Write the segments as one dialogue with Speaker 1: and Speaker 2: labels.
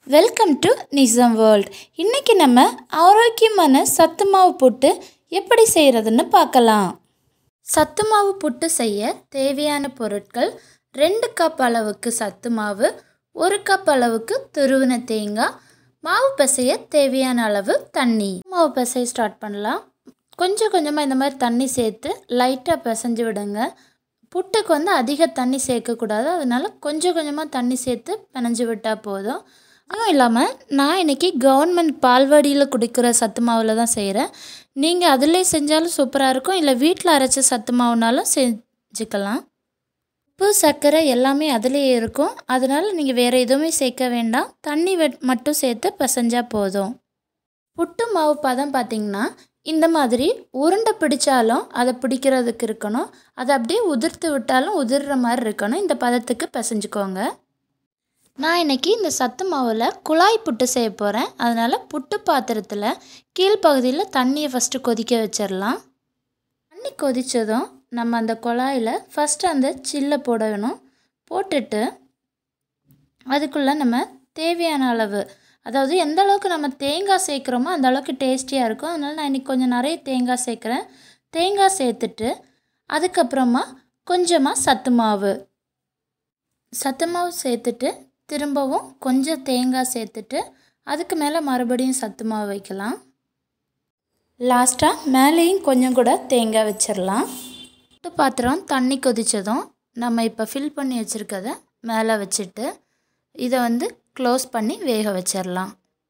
Speaker 1: welcome to நிசம் world இன்றைக்கி நம்ம ஆரோக்கியமான சத்து மாவு புட்டு எப்படி செய்கிறதுன்னு பார்க்கலாம் சத்து மாவு புட்டு செய்ய தேவையான பொருட்கள் ரெண்டு கப் அளவுக்கு சத்து மாவு ஒரு கப் அளவுக்கு துருவின தேங்காய் மாவு பிசைய தேவையான அளவு தண்ணி மாவு பிசைய ஸ்டார்ட் பண்ணலாம் கொஞ்சம் கொஞ்சமாக இந்த மாதிரி தண்ணி சேர்த்து லைட்டாக பிசைஞ்சு விடுங்க புட்டுக்கு வந்து அதிக தண்ணி சேர்க்கக்கூடாது அதனால் கொஞ்சம் கொஞ்சமாக தண்ணி சேர்த்து பிணைஞ்சு விட்டால் போதும் அதுவும் இல்லாமல் நான் இன்றைக்கி கவர்மெண்ட் பால்வாடியில் குடிக்கிற சத்து மாவில் தான் செய்கிறேன் நீங்கள் அதிலே செஞ்சாலும் சூப்பராக இருக்கும் இல்லை வீட்டில் அரைச்ச சத்து மாவுனாலும் செஞ்சுக்கலாம் உப்பு சர்க்கரை எல்லாமே அதிலே இருக்கும் அதனால் நீங்கள் வேறு எதுவுமே சேர்க்க வேண்டாம் தண்ணி வெ மட்டும் சேர்த்து பிசைஞ்சால் போதும் புட்டு மாவு பதம் பார்த்திங்கன்னா இந்த மாதிரி உருண்டை பிடிச்சாலும் அதை பிடிக்கிறதுக்கு இருக்கணும் அதை அப்படியே உதிர்த்து விட்டாலும் உதிர்ற மாதிரி இருக்கணும் இந்த பதத்துக்கு பிசைஞ்சுக்கோங்க நான் இன்றைக்கி இந்த சத்து மாவில் குழாய் புட்டு செய்ய போகிறேன் அதனால் புட்டு பாத்திரத்தில் கீழ்ப்பகுதியில் தண்ணியை ஃபஸ்ட்டு கொதிக்க வச்சிடலாம் தண்ணி கொதித்ததும் நம்ம அந்த குழாயில் ஃபஸ்ட்டு அந்த சில்லை போடணும் போட்டுட்டு அதுக்குள்ளே நம்ம தேவையான அளவு அதாவது எந்த அளவுக்கு நம்ம தேங்காய் சேர்க்குறோமோ அந்த அளவுக்கு டேஸ்டியாக இருக்கும் அதனால் நான் இன்றைக்கி கொஞ்சம் நிறைய தேங்காய் சேர்க்குறேன் தேங்காய் சேர்த்துட்டு அதுக்கப்புறமா கொஞ்சமாக சத்து மாவு சத்து மாவு சேர்த்துட்டு திரும்பவும் கொஞ்சம் தேங்காய் சேர்த்துட்டு அதுக்கு மேலே மறுபடியும் சத்து மாவு வைக்கலாம் லாஸ்ட்டாக மேலேயும் கொஞ்சம் கூட தேங்காய் வச்சிடலாம் புட்டு பாத்திரம் தண்ணி கொதித்ததும் நம்ம இப்போ ஃபில் பண்ணி வச்சுருக்கத மேலே வச்சுட்டு இதை வந்து க்ளோஸ் பண்ணி வேக வச்சிடலாம்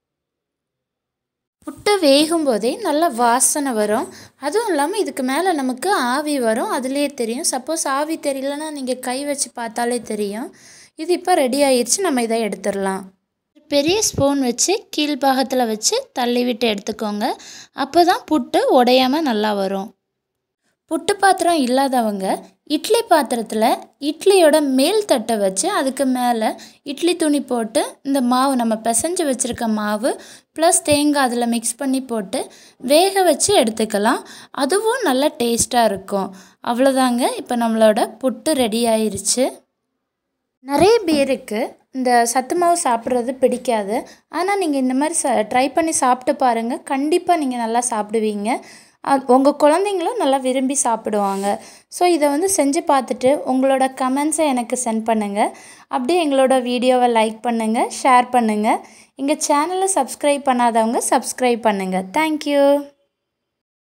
Speaker 1: புட்டு வேகும் போதே நல்ல வாசனை வரும் அதுவும் இல்லாமல் இதுக்கு மேலே நமக்கு ஆவி வரும் அதுலேயே தெரியும் சப்போஸ் ஆவி தெரியலன்னா நீங்கள் கை வச்சு பார்த்தாலே தெரியும் இது இப்போ ரெடி ஆயிடுச்சு நம்ம இதை எடுத்துடலாம் பெரிய ஸ்பூன் வச்சு கீழ்பாகத்தில் வச்சு தள்ளி விட்டு எடுத்துக்கோங்க அப்போ தான் புட்டு உடையாமல் நல்லா வரும் புட்டு பாத்திரம் இல்லாதவங்க இட்லி பாத்திரத்தில் இட்லியோட மேல் தட்டை வச்சு அதுக்கு மேலே இட்லி துணி போட்டு இந்த மாவு நம்ம பிசைஞ்சு வச்சுருக்க மாவு ப்ளஸ் தேங்காய் அதில் மிக்ஸ் பண்ணி போட்டு வேக வச்சு எடுத்துக்கலாம் அதுவும் நல்ல டேஸ்ட்டாக இருக்கும் அவ்வளோதாங்க இப்போ நம்மளோட புட்டு ரெடி ஆயிருச்சு நிறைய பேருக்கு இந்த சத்து மாவு சாப்பிட்றது பிடிக்காது ஆனால் நீங்கள் இந்த மாதிரி ச ட்ரை பண்ணி சாப்பிட்டு பாருங்கள் கண்டிப்பாக நீங்கள் நல்லா சாப்பிடுவீங்க உங்கள் குழந்தைங்களும் நல்லா விரும்பி சாப்பிடுவாங்க ஸோ இதை வந்து செஞ்சு பார்த்துட்டு உங்களோட கமெண்ட்ஸை எனக்கு சென்ட் பண்ணுங்கள் அப்படியே எங்களோட வீடியோவை லைக் பண்ணுங்கள் ஷேர் பண்ணுங்கள் எங்கள் சேனலை சப்ஸ்கிரைப் பண்ணாதவங்க சப்ஸ்கிரைப் பண்ணுங்கள் தேங்க்யூ